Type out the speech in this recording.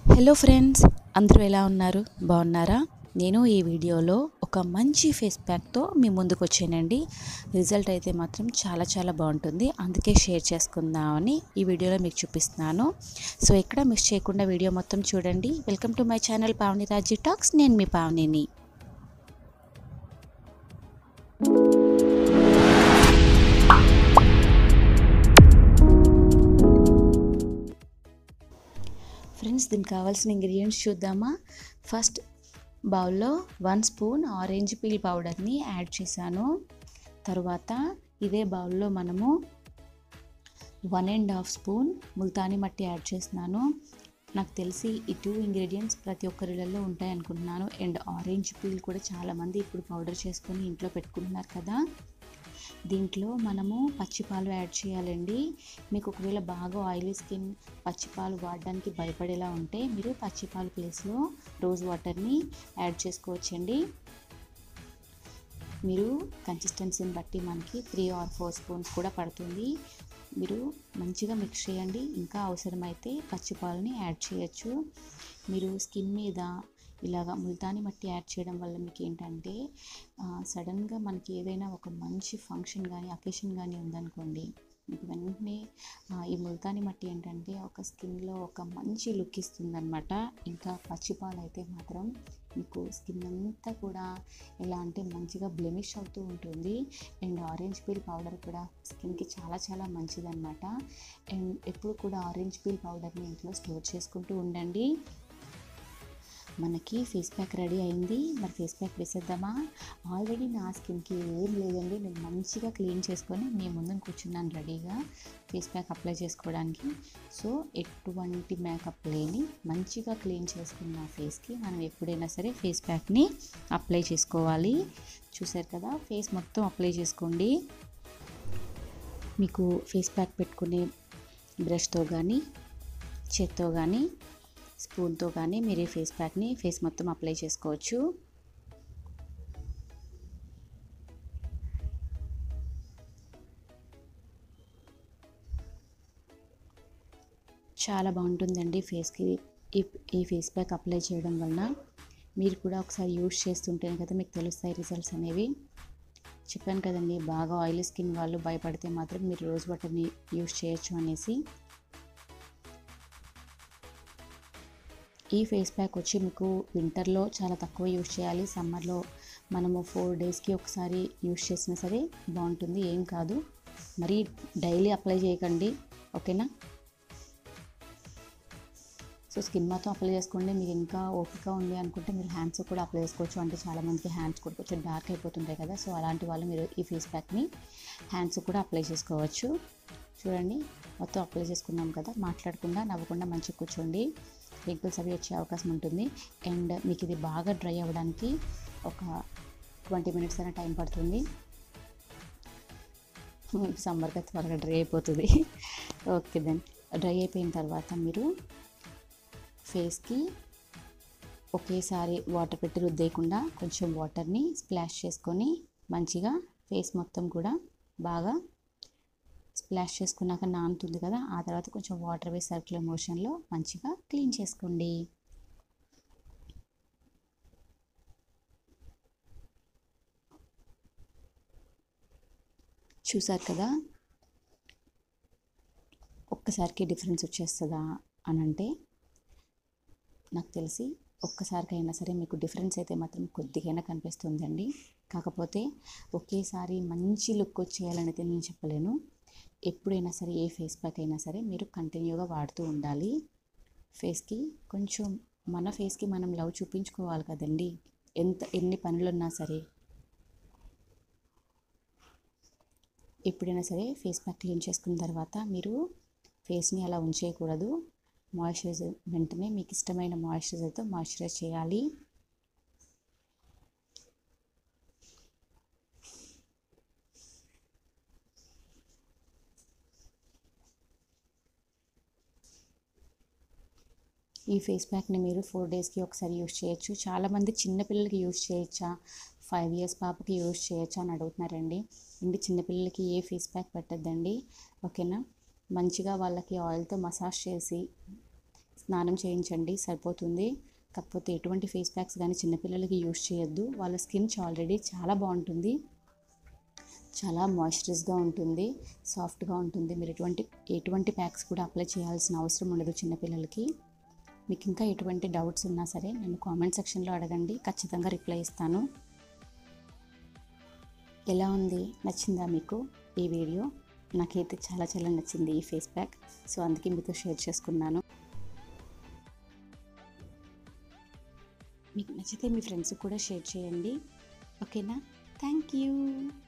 hello friends అందరూ ఎలా ఉన్నారు బాగున్నారా నేను ఈ వీడియోలో ఒక మంచి ఫేస్ ప్యాక్తో మీ ముందుకు వచ్చానండి రిజల్ట్ అయితే మాత్రం చాలా చాలా బాగుంటుంది అందుకే షేర్ చేసుకుందామని ఈ వీడియోలో మీకు చూపిస్తున్నాను సో ఎక్కడ మిస్ చేయకుండా వీడియో మొత్తం చూడండి welcome to my channel Pavani Raji talks నేను మీ పావనిని ఫ్రెండ్స్ దీనికి కావాల్సిన ఇంగ్రీడియంట్స్ చూద్దామా ఫస్ట్ బౌల్లో వన్ స్పూన్ ఆరెంజ్ పీల్ పౌడర్ని యాడ్ చేశాను తర్వాత ఇదే బౌల్లో మనము one and half spoon multani mitti add చేస్తున్నాను నాకు తెలిసి ఈ టూ ఇంగ్రీడియంట్స్ ప్రతి ఒక్కరిలో ఉంటాయి అనుకుంటున్నాను అండ్ ఆరెంజ్ పీల్ కూడా చాలామంది ఇప్పుడు పౌడర్ చేసుకొని ఇంట్లో పెట్టుకుంటున్నారు కదా దీంట్లో మనము పచ్చిపాలు యాడ్ చేయాలండి మీకు ఒకవేళ బాగా ఆయిలీ స్కిన్ పచ్చిపాలు వాడడానికి భయపడేలా ఉంటే మీరు పచ్చిపాలు ప్లేస్లో రోజ్ వాటర్ని యాడ్ చేసుకోవచ్చండి మీరు కన్సిస్టెన్సీని బట్టి మనకి త్రీ ఆర్ ఫోర్ స్పూన్స్ కూడా పడుతుంది మీరు మంచిగా మిక్స్ చేయండి ఇంకా అవసరమైతే పచ్చిపాలని యాడ్ చేయొచ్చు మీరు స్కిన్ మీద ఇలాగ ముల్తాని మట్టి యాడ్ చేయడం వల్ల మీకు ఏంటంటే సడన్గా మనకి ఏదైనా ఒక మంచి ఫంక్షన్ కానీ అకేషన్ కానీ ఉందనుకోండి మీకు వెంటనే ఈ ముల్తాని మట్టి ఏంటంటే ఒక స్కిన్లో ఒక మంచి లుక్ ఇస్తుందన్నమాట ఇంకా పచ్చిపాలు అయితే మాత్రం మీకు స్కిన్ అంతా కూడా ఎలా అంటే మంచిగా బ్లెమిష్ అవుతూ ఉంటుంది అండ్ ఆరెంజ్ పీల్ పౌడర్ కూడా స్కిన్కి చాలా చాలా మంచిదన్నమాట అండ్ ఎప్పుడు కూడా ఆరెంజ్ పీల్ పౌడర్ని ఇంట్లో స్టోర్ చేసుకుంటూ ఉండండి మనకి ఫేస్ ప్యాక్ రెడీ అయింది మరి ఫేస్ ప్యాక్ వేసేద్దామా ఆల్రెడీ నా స్కిన్కి ఏం లేదండి నేను మంచిగా క్లీన్ చేసుకొని మీ ముందు కూర్చున్నాను రెడీగా ఫేస్ ప్యాక్ అప్లై చేసుకోవడానికి సో ఎటువంటి మేకప్ లేని మంచిగా క్లీన్ చేసుకున్న ఫేస్కి మనం ఎప్పుడైనా సరే ఫేస్ ప్యాక్ని అప్లై చేసుకోవాలి చూసారు కదా ఫేస్ మొత్తం అప్లై చేసుకోండి మీకు ఫేస్ ప్యాక్ పెట్టుకునే బ్రష్తో కానీ చేత్తో కానీ స్పూన్తో కానీ మీరు ఈ ఫేస్ ప్యాక్ని ఫేస్ మొత్తం అప్లై చేసుకోవచ్చు చాలా బాగుంటుందండి ఫేస్కి ఈ ఈ ఫేస్ ప్యాక్ అప్లై చేయడం వలన మీరు కూడా ఒకసారి యూస్ చేస్తుంటేనే కదా మీకు తెలుస్తాయి రిజల్ట్స్ అనేవి చెప్పాను కదండి బాగా ఆయిలీ స్కిన్ వాళ్ళు భయపడితే మాత్రం మీరు రోజ్ వాటర్ని యూస్ చేయొచ్చు అనేసి ఈ ఫేస్ ప్యాక్ వచ్చి మీకు వింటర్లో చాలా తక్కువ యూస్ చేయాలి సమ్మర్లో మనము ఫోర్ డేస్కి ఒకసారి యూస్ చేసినా సరే బాగుంటుంది ఏం కాదు మరి డైలీ అప్లై చేయకండి ఓకేనా సో స్కిన్ మొత్తం అప్లై చేసుకోండి మీకు ఇంకా ఓపిక ఉంది అనుకుంటే మీరు హ్యాండ్స్ కూడా అప్లై చేసుకోవచ్చు అంటే చాలామందికి హ్యాండ్స్ కూడా కొంచెం డార్క్ అయిపోతుంటాయి కదా సో అలాంటి వాళ్ళు మీరు ఈ ఫేస్ ప్యాక్ని హ్యాండ్స్ కూడా అప్లై చేసుకోవచ్చు చూడండి మొత్తం అప్లై చేసుకున్నాం కదా మాట్లాడకుండా నవ్వకుండా మంచిగా కూర్చోండి పింపుల్స్ అవి వచ్చే అవకాశం ఉంటుంది అండ్ మీకు ఇది బాగా డ్రై అవ్వడానికి ఒక ట్వంటీ మినిట్స్ అయినా టైం పడుతుంది సమ్మర్గా త్వరగా డ్రై అయిపోతుంది ఓకే దెన్ డ్రై అయిపోయిన తర్వాత మీరు ఫేస్కి ఒకేసారి వాటర్ పెట్టి రుద్దేయకుండా కొంచెం వాటర్ని స్ప్లాష్ చేసుకొని మంచిగా ఫేస్ మొత్తం కూడా బాగా స్ప్లాష్ చేసుకున్నాక నానుతుంది కదా ఆ తర్వాత కొంచెం వాటర్ వేసి సర్క్యులర్ మోషన్లో మంచిగా క్లీన్ చేసుకోండి చూసారు కదా ఒక్కసారికి డిఫరెన్స్ వచ్చేస్తుందా అని అంటే నాకు తెలిసి ఒక్కసారికైనా సరే మీకు డిఫరెన్స్ అయితే మాత్రం కొద్దిగైనా కనిపిస్తుందండి కాకపోతే ఒకేసారి మంచి లుక్ వచ్చేయాలని అయితే నేను చెప్పలేను ఎప్పుడైనా సరే ఏ ఫేస్ ప్యాక్ అయినా సరే మీరు కంటిన్యూగా వాడుతూ ఉండాలి ఫేస్కి కొంచెం మన ఫేస్కి మనం లవ్ చూపించుకోవాలి కదండి ఎంత ఎన్ని పనులున్నా సరే ఎప్పుడైనా సరే ఫేస్ ప్యాక్ క్లీన్ చేసుకున్న తర్వాత మీరు ఫేస్ని అలా ఉంచేయకూడదు మాయిశ్చరైజర్ వెంటనే మీకు ఇష్టమైన మాయిశ్చరైజర్తో మాయిశ్చరైజ్ చేయాలి ఈ ఫేస్ ప్యాక్ని మీరు ఫోర్ డేస్కి ఒకసారి యూస్ చేయొచ్చు చాలామంది చిన్నపిల్లలకి యూస్ చేయొచ్చా ఫైవ్ ఇయర్స్ పాపకి యూస్ చేయొచ్చా అని అడుగుతున్నారండి ఇంటి చిన్నపిల్లలకి ఏ ఫేస్ ప్యాక్ పెట్టద్దండి ఓకేనా మంచిగా వాళ్ళకి ఆయిల్తో మసాజ్ చేసి స్నానం చేయించండి సరిపోతుంది కాకపోతే ఎటువంటి ఫేస్ ప్యాక్స్ కానీ చిన్నపిల్లలకి యూస్ చేయొద్దు వాళ్ళ స్కిన్ ఆల్రెడీ చాలా బాగుంటుంది చాలా మాయిశ్చరైజ్గా ఉంటుంది సాఫ్ట్గా ఉంటుంది మీరు ఎటువంటి ఎటువంటి ప్యాక్స్ కూడా అప్లై చేయాల్సిన అవసరం ఉండదు చిన్నపిల్లలకి మీకు ఇంకా ఎటువంటి డౌట్స్ ఉన్నా సరే నన్ను కామెంట్ సెక్షన్లో అడగండి ఖచ్చితంగా రిప్లై ఇస్తాను ఎలా ఉంది నచ్చిందా మీకు ఈ వీడియో నాకైతే చాలా చాలా నచ్చింది ఈ ఫేస్ ప్యాక్ సో అందుకే మీతో షేర్ చేసుకున్నాను మీకు నచ్చితే మీ ఫ్రెండ్స్కి కూడా షేర్ చేయండి ఓకేనా థ్యాంక్ యూ